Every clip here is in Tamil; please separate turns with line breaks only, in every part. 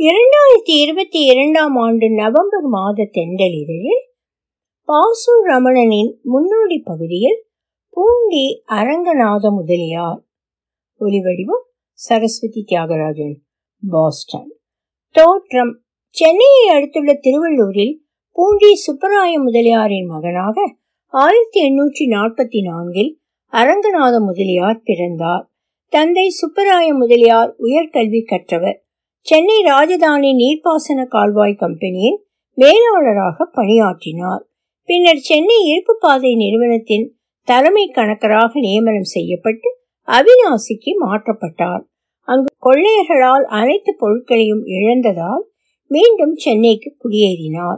இரண்டாயிரத்தி இருபத்தி இரண்டாம் ஆண்டு நவம்பர் மாத தென்றலிதழில் பாசு ரமணனின் முன்னோடி பகுதியில் பூண்டி அரங்கநாத முதலியார் ஒலிவடிவம் சரஸ்வதி தியாகராஜன் பாஸ்டன் தோற்றம் சென்னையை அடுத்துள்ள திருவள்ளூரில் பூண்டி சுப்பராய முதலியாரின் மகனாக ஆயிரத்தி எண்ணூற்றி நாற்பத்தி நான்கில் அரங்கநாத முதலியார் பிறந்தார் தந்தை சுப்பராய முதலியார் உயர்கல்வி கற்றவர் சென்னை ராஜதானி நீர்ப்பாசன கால்வாய் கம்பெனியின் மேலாளராக பணியாற்றினார் பின்னர் சென்னை இருப்பு பாதை நிறுவனத்தின் தலைமை கணக்கராக நியமனம் செய்யப்பட்டு அவினாசிக்கு மாற்றப்பட்டார் அங்கு கொள்ளையர்களால் அனைத்து பொருட்களையும் இழந்ததால் மீண்டும் சென்னைக்கு குடியேறினார்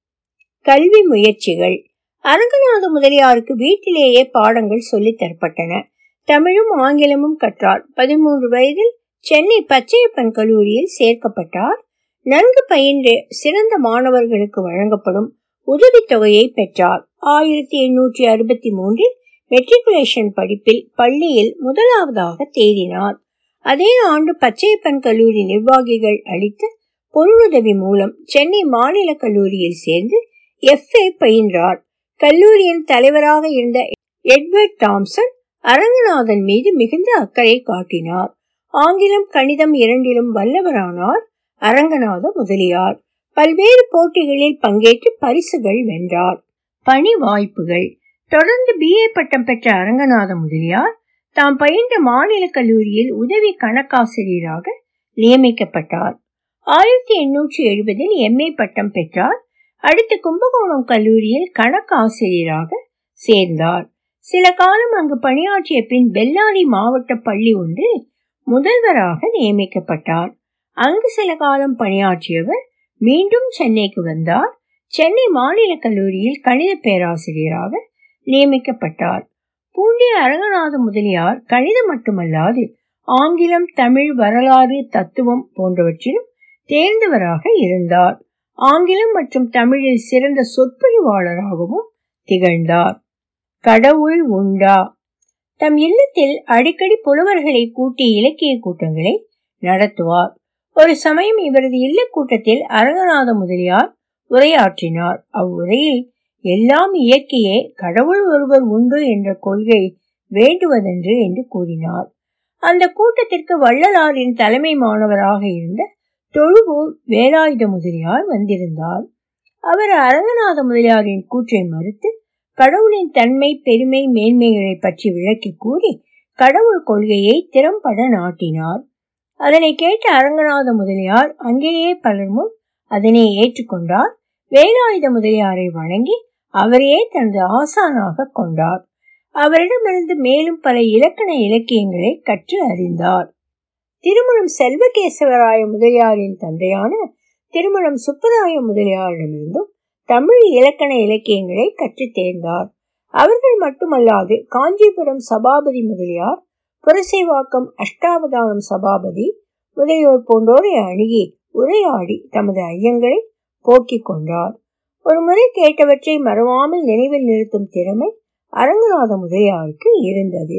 கல்வி முயற்சிகள் அரங்கநாத முதலியாருக்கு வீட்டிலேயே பாடங்கள் சொல்லித் தரப்பட்டன தமிழும் ஆங்கிலமும் கற்றார் பதிமூன்று வயதில் சென்னை பச்சையப்பன் கல்லூரியில் சேர்க்கப்பட்டார் நன்கு பயின்ற சிறந்த மாணவர்களுக்கு வழங்கப்படும் உதவித்தொகையை பெற்றார் ஆயிரத்தி எண்ணூற்றி அறுபத்தி மூன்றில் மெட்ரிகுலேஷன் படிப்பில் பள்ளியில் முதலாவதாக தேறினார் அதே ஆண்டு பச்சையப்பன் கல்லூரி நிர்வாகிகள் அளித்த பொருளுதவி மூலம் சென்னை மாநில கல்லூரியில் சேர்ந்து எஃப்ஏ பயின்றார் கல்லூரியின் தலைவராக இருந்த எட்வர்ட் தாம்சன் அரங்கநாதன் மீது மிகுந்த அக்கறை காட்டினார் ஆங்கிலம் கணிதம் இரண்டிலும் வல்லவரானார் அரங்கநாத முதலியார் பல்வேறு போட்டிகளில் பங்கேற்று பரிசுகள் வென்றார் பணி வாய்ப்புகள் தொடர்ந்து பிஏ பட்டம் பெற்ற அரங்கநாத முதலியார் தாம் பயின்ற மாநில கல்லூரியில் உதவி கணக்காசிரியராக நியமிக்கப்பட்டார் ஆயிரத்தி எண்ணூற்றி எழுபதில் எம்ஏ பட்டம் பெற்றார் அடுத்து கும்பகோணம் கல்லூரியில் கணக்காசிரியராக சேர்ந்தார் சில காலம் அங்கு பணியாற்றிய பின் பெல்லாரி மாவட்ட பள்ளி ஒன்றில் முதல்வராக நியமிக்கப்பட்டார் அங்கு சில காலம் பணியாற்றியவர் மீண்டும் சென்னைக்கு வந்தார் சென்னை மாநில கல்லூரியில் கணித பேராசிரியராக நியமிக்கப்பட்டார் பூண்டி அரங்கநாத முதலியார் கணிதம் மட்டுமல்லாது ஆங்கிலம் தமிழ் வரலாறு தத்துவம் போன்றவற்றிலும் தேர்ந்தவராக இருந்தார் ஆங்கிலம் மற்றும் தமிழில் சிறந்த சொற்பொழிவாளராகவும் திகழ்ந்தார் கடவுள் உண்டா தம் இல்லத்தில் அடிக்கடி புலவர்களை கூட்டி இலக்கிய கூட்டங்களை நடத்துவார் ஒரு சமயம் இவரது இல்ல கூட்டத்தில் அரங்கநாத முதலியார் உரையாற்றினார் அவ்வுரையில் எல்லாம் இயற்கையே கடவுள் ஒருவர் உண்டு என்ற கொள்கை வேண்டுவதென்று என்று கூறினார் அந்த கூட்டத்திற்கு வள்ளலாரின் தலைமை மாணவராக இருந்த தொழுவூர் வேலாயுத முதலியார் வந்திருந்தார் அவர் அரங்கநாத முதலியாரின் கூற்றை மறுத்து கடவுளின் தன்மை பெருமை மேன்மைகளை பற்றி விளக்கி கூறி கடவுள் கொள்கையை திறம்பட நாட்டினார் அதனை கேட்ட அரங்கநாத முதலியார் அங்கேயே பலர் முன் அதனை ஏற்றுக்கொண்டார் வேலாயுத முதலியாரை வணங்கி அவரையே தனது ஆசானாக கொண்டார் அவரிடமிருந்து மேலும் பல இலக்கண இலக்கியங்களை கற்று அறிந்தார் திருமணம் செல்வகேசவராய முதலியாரின் தந்தையான திருமணம் சுப்பராய முதலியாரிடமிருந்தும் தமிழ் இலக்கண இலக்கியங்களை கற்று தேர்ந்தார் அவர்கள் மட்டுமல்லாது காஞ்சிபுரம் சபாபதி முதலியார் புரசைவாக்கம் அஷ்டாவதானம் சபாபதி முதலியோர் போன்றோரை அணுகி உரையாடி தமது ஐயங்களை போக்கிக் கொண்டார் ஒரு முறை கேட்டவற்றை மறவாமல் நினைவில் நிறுத்தும் திறமை அரங்கநாத முதலியாருக்கு இருந்தது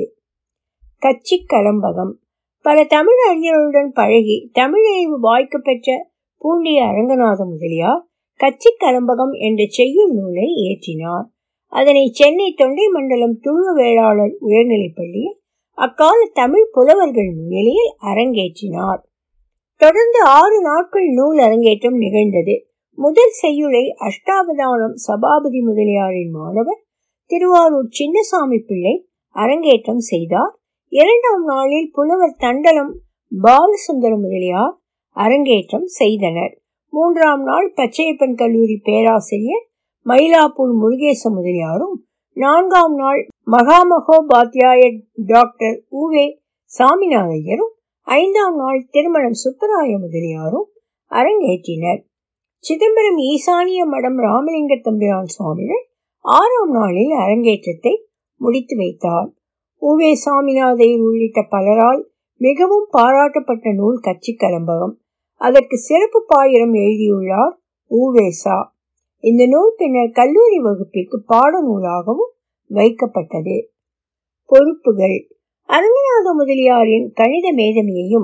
கட்சி கலம்பகம் பல தமிழ் அறிஞர்களுடன் பழகி தமிழறிவு வாய்க்கு பெற்ற பூண்டிய அரங்கநாத முதலியார் கட்சி கலம்பகம் என்ற செய்யுள் நூலை இயற்றினார் அதனை சென்னை தொண்டை மண்டலம் துருவ வேளாளர் உயர்நிலைப் பள்ளியில் அக்கால தமிழ் புலவர்கள் முன்னிலையில் அரங்கேற்றினார் தொடர்ந்து ஆறு நாட்கள் நூல் அரங்கேற்றம் நிகழ்ந்தது முதல் செய்யுளை அஷ்டாவதானம் சபாபதி முதலியாரின் மாணவர் திருவாரூர் சின்னசாமி பிள்ளை அரங்கேற்றம் செய்தார் இரண்டாம் நாளில் புலவர் தண்டலம் பாலசுந்தர முதலியார் அரங்கேற்றம் செய்தனர் மூன்றாம் நாள் பச்சையப்பன் கல்லூரி பேராசிரியர் மயிலாப்பூர் முருகேச முதலியாரும் நான்காம் நாள் மகாமகோபாத்தியாய டாக்டர் உவே சாமிநாதையரும் ஐந்தாம் நாள் திருமணம் சுப்பராய முதலியாரும் அரங்கேற்றினர் சிதம்பரம் ஈசானிய மடம் ராமலிங்க தம்பிரான் சுவாமிகள் ஆறாம் நாளில் அரங்கேற்றத்தை முடித்து வைத்தார் உவே சாமிநாதையர் உள்ளிட்ட பலரால் மிகவும் பாராட்டப்பட்ட நூல் கட்சி கலம்பகம் அதற்கு சிறப்பு பாயிரம் எழுதியுள்ளார் ஊவேசா இந்த நூல் பின்னர் கல்லூரி வகுப்பிற்கு பாட நூலாகவும் வைக்கப்பட்டது பொறுப்புகள் அரங்கநாத முதலியாரின் கணித மேதமையையும்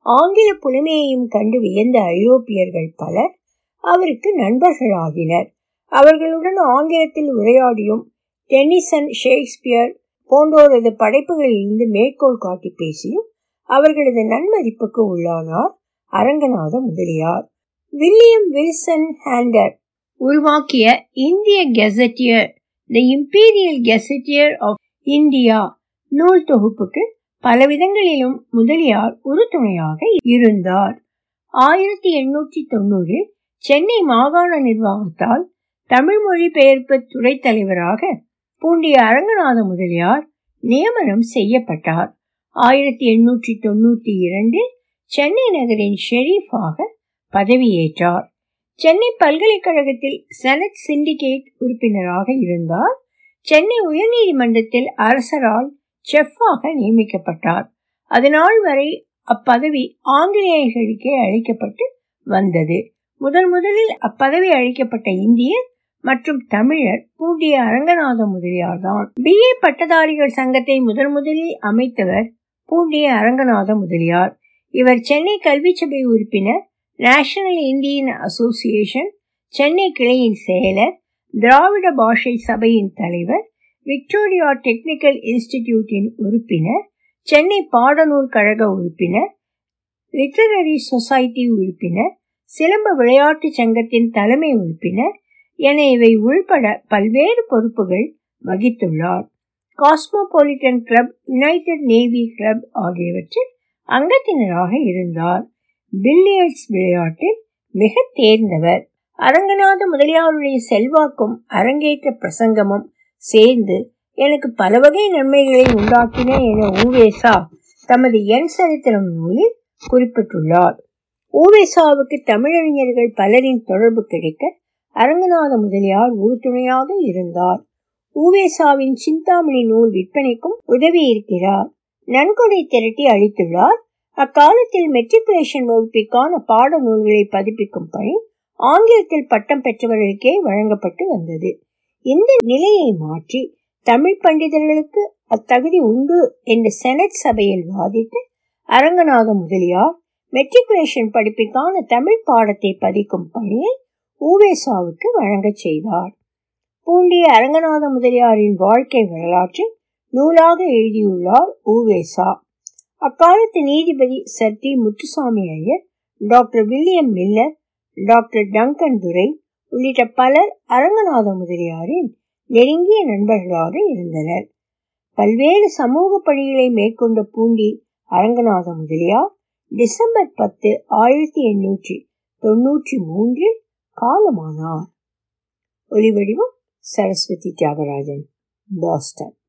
ஆங்கில புலமையையும் கண்டு வியந்த ஐரோப்பியர்கள் பலர் அவருக்கு நண்பர்களாகினர் அவர்களுடன் ஆங்கிலத்தில் உரையாடியும் டென்னிசன் ஷேக்ஸ்பியர் போன்றோரது படைப்புகளிலிருந்து மேற்கோள் காட்டி பேசியும் அவர்களது நன்மதிப்புக்கு உள்ளானார் Aranganatha Mudaliar William Wilson Hunter உருவாக்கிய இந்திய gazetteer the imperial gazetteer of India நூல் தொகுப்புக்கு பலவிதங்களிலும் முதலியார் உறுதுணையாக இருந்தார் ஆயிரத்தி எண்ணூற்றி தொண்ணூறில் சென்னை மாகாண நிர்வாகத்தால் தமிழ் மொழி பெயர்ப்பு துறை தலைவராக பூண்டிய அரங்கநாத முதலியார் நியமனம் செய்யப்பட்டார் ஆயிரத்தி எண்ணூற்றி தொண்ணூற்றி இரண்டில் சென்னை நகரின் ஷெரீஃபாக பதவியேற்றார் சென்னை பல்கலைக்கழகத்தில் செனட் சிண்டிகேட் உறுப்பினராக இருந்தார் சென்னை உயர்நீதிமன்றத்தில் அரசரால் செஃப்பாக நியமிக்கப்பட்டார் அதனால் வரை அப்பதவி ஆங்கிலேயர்களுக்கே அளிக்கப்பட்டு வந்தது முதன் முதலில் அப்பதவி அளிக்கப்பட்ட இந்தியர் மற்றும் தமிழர் பூண்டிய அரங்கநாத முதலியார் தான் பி ஏ பட்டதாரிகள் சங்கத்தை முதன் முதலில் அமைத்தவர் பூண்டிய அரங்கநாத முதலியார் இவர் சென்னை கல்வி சபை உறுப்பினர் நேஷனல் இந்தியன் அசோசியேஷன் சென்னை கிளையின் செயலர் திராவிட பாஷை சபையின் தலைவர் விக்டோரியா டெக்னிக்கல் இன்ஸ்டிடியூட்டின் உறுப்பினர் சென்னை பாடநூல் கழக உறுப்பினர் லிட்டரரி சொசைட்டி உறுப்பினர் சிலம்ப விளையாட்டு சங்கத்தின் தலைமை உறுப்பினர் என இவை உள்பட பல்வேறு பொறுப்புகள் வகித்துள்ளார் cosmopolitan club united navy club ஆகியவற்றில் அங்கத்தினராக இருந்தார் பில்லியர்ட்ஸ் விளையாட்டில் மிக தேர்ந்தவர் அரங்கநாத முதலியாருடைய செல்வாக்கும் அரங்கேற்ற பிரசங்கமும் சேர்ந்து எனக்கு பல வகை நன்மைகளை உண்டாக்கின என ஊவேசா தமது என் சரித்திரம் நூலில் குறிப்பிட்டுள்ளார் ஊவேசாவுக்கு தமிழறிஞர்கள் பலரின் தொடர்பு கிடைக்க அரங்கநாத முதலியார் உறுதுணையாக இருந்தார் ஊவேசாவின் சிந்தாமணி நூல் விற்பனைக்கும் உதவி இருக்கிறார் நன்கொடை திரட்டி அளித்துள்ளார் அக்காலத்தில் மெட்ரிகுலேஷன் வகுப்பிற்கான பாட நூல்களை பதிப்பிக்கும் பணி ஆங்கிலத்தில் பட்டம் பெற்றவர்களுக்கே வழங்கப்பட்டு வந்தது இந்த நிலையை மாற்றி தமிழ் பண்டிதர்களுக்கு அத்தகுதி உண்டு என்று செனட் சபையில் வாதிட்டு அரங்கநாத முதலியார் மெட்ரிகுலேஷன் படிப்பிற்கான தமிழ் பாடத்தை பதிக்கும் பணியை ஊவேசாவுக்கு வழங்கச் செய்தார் பூண்டிய அரங்கநாத முதலியாரின் வாழ்க்கை வரலாற்றை நூலாக எழுதியுள்ளார் ஊவேசா அக்காலத்து நீதிபதி sir T Muthusamy Iyer doctor William Miller doctor Duncan துரை உள்ளிட்ட பலர் அரங்கநாத முதலியாரின் நெருங்கிய நண்பர்களாக இருந்தனர் பல்வேறு சமூக பணிகளை மேற்கொண்ட பூண்டி அரங்கநாத முதலியார் டிசம்பர் பத்து ஆயிரத்தி எண்ணூற்றி தொன்னூற்றி மூன்றில் காலமானார் ஒலிவடிவம் சரஸ்வதி தியாகராஜன் பாஸ்டன்